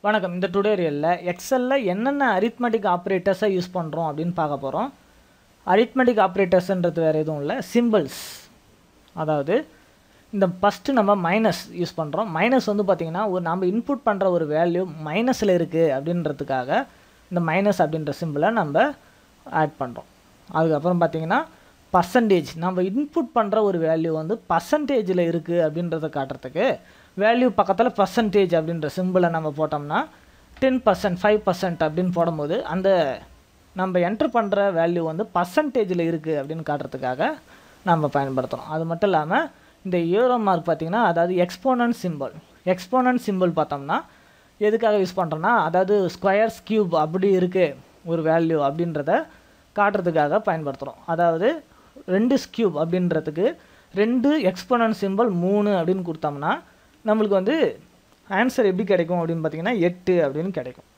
வணக்கம் இந்த டுடோரியலில் எக்ஸலில் என்னென்ன அரித்மெட்டிக் ஆப்ரேட்டர்ஸை யூஸ் பண்ணுறோம் அப்படின்னு பார்க்க போகிறோம் அரித்மெட்டிக் ஆப்ரேட்டர்ஸ்ன்றது வேறு எதுவும் இல்லை சிம்பிள்ஸ் அதாவது இந்த ஃபஸ்ட்டு நம்ம மைனஸ் யூஸ் பண்ணுறோம் மைனஸ் வந்து பார்த்திங்கன்னா ஒரு நம்ம இன்புட் பண்ணுற ஒரு வேல்யூ மைனஸில் இருக்குது அப்படின்றதுக்காக இந்த மைனஸ் அப்படின்ற சிம்பிளை நம்ம ஆட் பண்ணுறோம் அதுக்கப்புறம் பார்த்திங்கன்னா பர்சன்டேஜ் நம்ம இன்புட் பண்ணுற ஒரு வேல்யூ வந்து பர்சன்டேஜில் இருக்குது அப்படின்றத காட்டுறதுக்கு வேல்யூ பக்கத்தில் பர்சன்டேஜ் அப்படின்ற சிம்பிளை நம்ம போட்டோம்னா டென் பர்சன்ட் ஃபைவ் பர்சன்ட் அப்படின்னு போடும்போது அந்த நம்ம என்ட்ரு பண்ணுற வேல்யூ வந்து பர்சன்டேஜில் இருக்குது அப்படின்னு காட்டுறதுக்காக நம்ம பயன்படுத்துகிறோம் அது மட்டும் இல்லாமல் இந்த ஏரோ மார்க் பார்த்திங்கன்னா அதாவது எக்ஸ்போனன்ட் சிம்பிள் எக்ஸ்போனன்ட் சிம்பிள் பார்த்தோம்னா எதுக்காக யூஸ் பண்ணுறோன்னா அதாவது ஸ்கொயர்ஸ் கியூப் அப்படி இருக்குது ஒரு வேல்யூ அப்படின்றத காட்டுறதுக்காக பயன்படுத்துகிறோம் அதாவது ரெண்டு ஸ்கியூப் அப்படின்றதுக்கு ரெண்டு எக்ஸ்போனன்ட் சிம்பிள் மூணு அப்படின்னு கொடுத்தோம்னா நம்மளுக்கு வந்து ஆன்சர் எப்படி கிடைக்கும் அப்படின்னு பார்த்தீங்கன்னா எட்டு அப்படின்னு கிடைக்கும்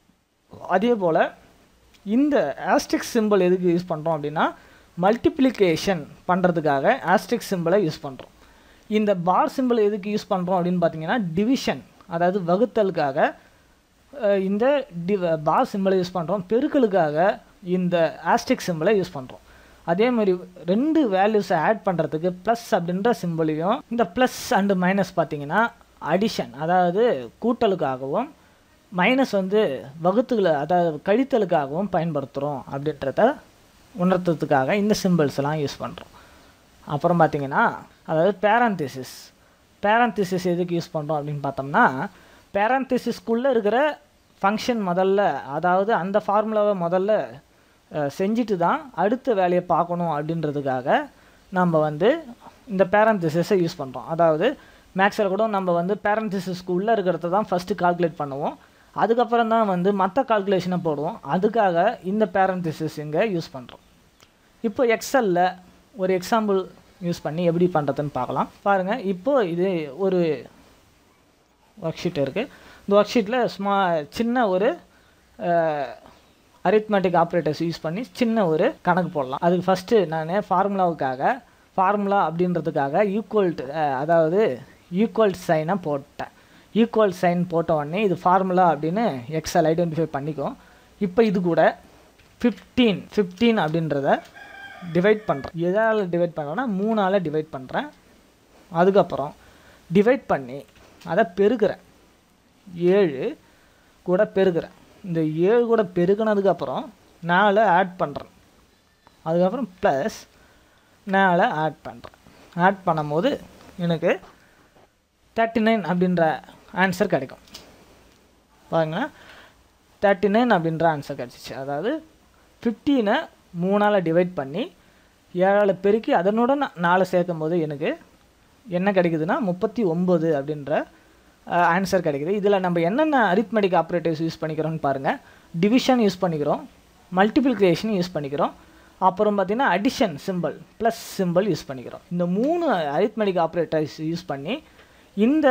அதே போல் இந்த ஆஸ்டிக் சிம்பிள் எதுக்கு யூஸ் பண்ணுறோம் அப்படின்னா மல்டிப்ளிகேஷன் பண்ணுறதுக்காக ஆஸ்டிக் சிம்பிளை யூஸ் பண்ணுறோம் இந்த பார் சிம்பிள் எதுக்கு யூஸ் பண்ணுறோம் அப்படின்னு பார்த்தீங்கன்னா டிவிஷன் அதாவது வகுத்தலுக்காக அஹ், இந்த டி பார் சிம்பிளை யூஸ் பண்ணுறோம் பெருக்கலுக்காக இந்த ஆஸ்டிக் சிம்பிளை யூஸ் பண்ணுறோம் அதே மாதிரி ரெண்டு வேல்யூஸை ஆட் பண்ணுறதுக்கு ப்ளஸ் அப்படின்ற சிம்பிளையும் இந்த ப்ளஸ் அண்டு மைனஸ் பார்த்தீங்கன்னா அடிஷன் அதாவது கூட்டலுக்காகவும் மைனஸ் வந்து வகுத்துகளை அதாவது கழித்தலுக்காகவும் பயன்படுத்துகிறோம் அப்படின்றத உணர்த்துறதுக்காக இந்த சிம்பிள்ஸ் எல்லாம் யூஸ் பண்ணுறோம் அப்புறம் பார்த்தீங்கன்னா அதாவது பேரந்திசிஸ் பேரந்திசிஸ் எதுக்கு யூஸ் பண்ணுறோம் அப்படின்னு பார்த்தோம்னா பேரந்திசிஸ்க்குள்ளே இருக்கிற ஃபங்க்ஷன் முதல்ல அதாவது அந்த ஃபார்முலாவை முதல்ல அஹ், செஞ்சுட்டு தான் அடுத்த வேலையை பார்க்கணும் அப்படின்றதுக்காக நம்ம வந்து இந்த பேரந்திசிஸை யூஸ் பண்ணுறோம் அதாவது மேக்ஸில் கூட நம்ம வந்து பேரந்திசிஸ்க்கு உள்ளே இருக்கிறத தான் ஃபஸ்ட்டு கால்குலேட் பண்ணுவோம் அதுக்கப்புறம் தான் வந்து மற்ற கால்குலேஷனை போடுவோம் அதுக்காக இந்த பேரந்திசிஸ் இங்கே யூஸ் பண்ணுறோம் இப்போ எக்ஸலில் ஒரு எக்ஸாம்பிள் யூஸ் பண்ணி எப்படி பண்ணுறதுன்னு பார்க்கலாம் பாருங்கள் இப்போது இது ஒரு ஒர்க் ஷீட் இருக்குது இந்த ஒர்க் ஷீட்டில் சும்மா சின்ன ஒரு அரித்மெட்டிக் ஆப்ரேட்டர்ஸ் யூஸ் பண்ணி சின்ன ஒரு கணக்கு போடலாம் அதுக்கு ஃபஸ்ட்டு நான் ஃபார்முலாவுக்காக ஃபார்முலா அப்படின்றதுக்காக ஈக்குவல் அதாவது ஈக்குவல் சைனை போட்டேன் ஈக்குவல் சைன் போட்ட உடனே இது ஃபார்முலா அப்படின்னு எக்ஸல் ஐடென்டிஃபை பண்ணிக்கும் இப்போ இது கூட ஃபிஃப்டீன் ஃபிஃப்டீன் அப்படின்றத டிவைட் பண்ணுறேன் எதால் டிவைட் பண்ணுறேன்னா மூணால் டிவைட் பண்ணுறேன் அதுக்கப்புறம் டிவைட் பண்ணி அதை பெருக்கிறேன் ஏழு கூட பெருக்கிறேன் இந்த ஏழு கூட பெருக்கினதுக்கப்புறம் நாலு ஆட் பண்ணுறேன் அதுக்கப்புறம் ப்ளஸ் நாலு ஆட் பண்ணுறேன் ஆட் பண்ணும்போது எனக்கு தேர்ட்டி நைன் அப்படின்ற ஆன்சர் கிடைக்கும் பாருங்க தேர்ட்டி நைன் அப்படின்ற ஆன்சர் கிடச்சிச்சு அதாவது ஃபிஃப்டீனை மூணால் டிவைட் பண்ணி ஏழால் பெருக்கி அதனுடன் நாலு சேர்க்கும் போது எனக்கு என்ன கிடைக்குதுன்னா முப்பத்தி ஒம்பது அப்படின்ற ஆன்சர் கிடைக்குது இதில் நம்ம என்னென்ன அரித்மெட்டிக் ஆப்ரேட்டர்ஸ் யூஸ் பண்ணிக்கிறோம்னு பாருங்கள் டிவிஷன் யூஸ் பண்ணிக்கிறோம் மல்டிப்ளிகேஷன் யூஸ் பண்ணிக்கிறோம் அப்புறம் பார்த்திங்கன்னா addition symbol plus symbol use பண்ணிக்கிறோம் இந்த மூணு அரித்மெட்டிக் ஆப்ரேட்டர்ஸ் யூஸ் பண்ணி இந்த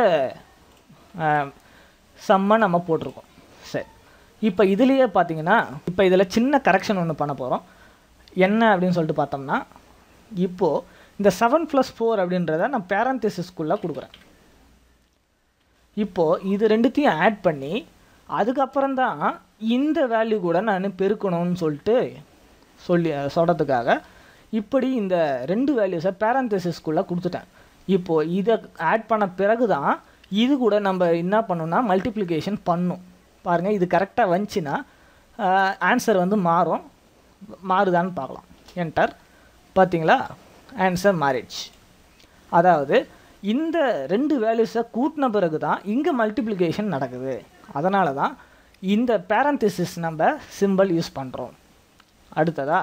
சம்மை நம்ம போட்டிருக்கோம் சரி இப்போ இதுலேயே பார்த்தீங்கன்னா இப்போ இதில் சின்ன கரெக்ஷன் ஒன்று பண்ண போகிறோம் என்ன அப்படின்னு சொல்லிட்டு பார்த்தோம்னா இப்போது இந்த செவன் ப்ளஸ் ஃபோர் அப்படின்றத நான் பேரந்திசிஸ்குள்ளே கொடுக்குறேன் இப்போது இது ரெண்டுத்தையும் ஆட் பண்ணி அதுக்கப்புறம் தான் இந்த வேல்யூ கூட நான் பெருக்கணும்னு சொல்லிட்டு சொல்லி சொல்கிறதுக்காக இப்படி இந்த ரெண்டு வேல்யூஸை பேரந்திசிஸ்குள்ளே கொடுத்துட்டேன் இப்போது இதை ஆட் பண்ண பிறகு தான் இது கூட நம்ம என்ன பண்ணணும்னா மல்டிப்ளிகேஷன் பண்ணும் பாருங்கள் இது கரெக்டாக வந்துச்சுன்னா ஆன்சர் வந்து மாறும் மாறுதான்னு பார்க்கலாம் என்டர் பார்த்தீங்களா ஆன்சர் மாறிடுச்சு அதாவது இந்த ரெண்டு வேல்யூஸை கூட்டின பிறகு தான் இங்கே மல்டிப்ளிகேஷன் நடக்குது அதனால தான் இந்த பேரந்திசிஸ் நம்ம சிம்பிள் யூஸ் பண்ணுறோம் அடுத்ததா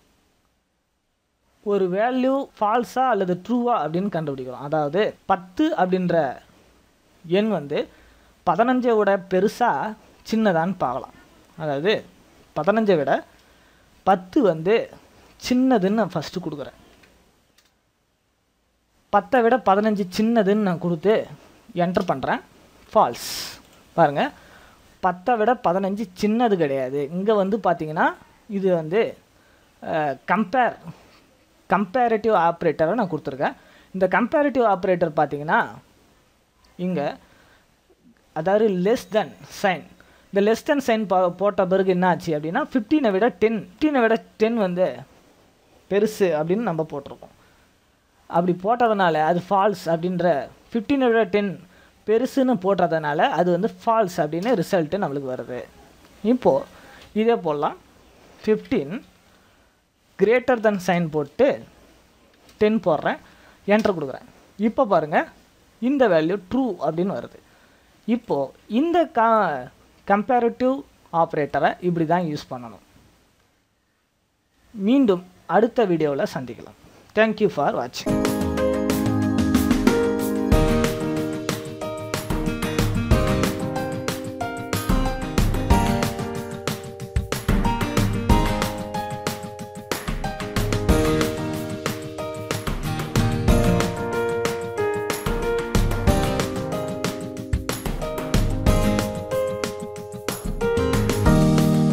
ஒரு வேல்யூ ஃபால்ஸா அல்லது ட்ரூவா அப்படின்னு கண்டுபிடிக்கிறோம் அதாவது பத்து அப்படின்ற எண் வந்து பதினஞ்சை விட பெருசாக சின்னதான்னு பார்க்கலாம் அதாவது பதினஞ்சை விட பத்து வந்து சின்னதுன்னு நான் ஃபஸ்ட்டு கொடுக்குறேன் பத்தை விட பதினஞ்சு சின்னதுன்னு நான் கொடுத்து என்டர் பண்ணுறேன் ஃபால்ஸ் பாருங்கள் பத்தை விட பதினஞ்சு சின்னது கிடையாது இங்கே வந்து பார்த்தீங்கன்னா இது வந்து கம்பேர் கம்பேரிட்டிவ் ஆப்ரேட்டரை நான் கொடுத்துருக்கேன் இந்த கம்பேரிட்டிவ் ஆப்ரேட்டர் பார்த்தீங்கன்னா இங்கே அதாவது லெஸ் தென் சைன் இந்த லெஸ் தென் சைன் போ போட்ட பிறகு என்ன ஆச்சு அப்படின்னா ஃபிஃப்டீனை விட டென் ஃபிஃப்டீனை விட டென் வந்து பெருசு அப்படின்னு நம்ம போட்டிருக்கோம் அப்படி போட்டதுனால அது ஃபால்ஸ் அப்படின்ற ஃபிஃப்டீனை விட டென் பெருசுன்னு போட்டதுனால அது வந்து ஃபால்ஸ் அப்படின்னு ரிசல்ட்டு நம்மளுக்கு வருது இப்போது இதே போடலாம் ஃபிஃப்டீன் கிரேட்டர் தென் சைன் போட்டு டென் போடுறேன் என்டர் கொடுக்குறேன் இப்போ பாருங்கள் இந்த வேல்யூ ட்ரூ அப்படின்னு வருது இப்போது இந்த கா கம்பேரிட்டிவ் ஆப்ரேட்டரை இப்படி தான் யூஸ் பண்ணணும் மீண்டும் அடுத்த வீடியோவில் சந்திக்கலாம் தேங்க்யூ ஃபார் வாட்சிங்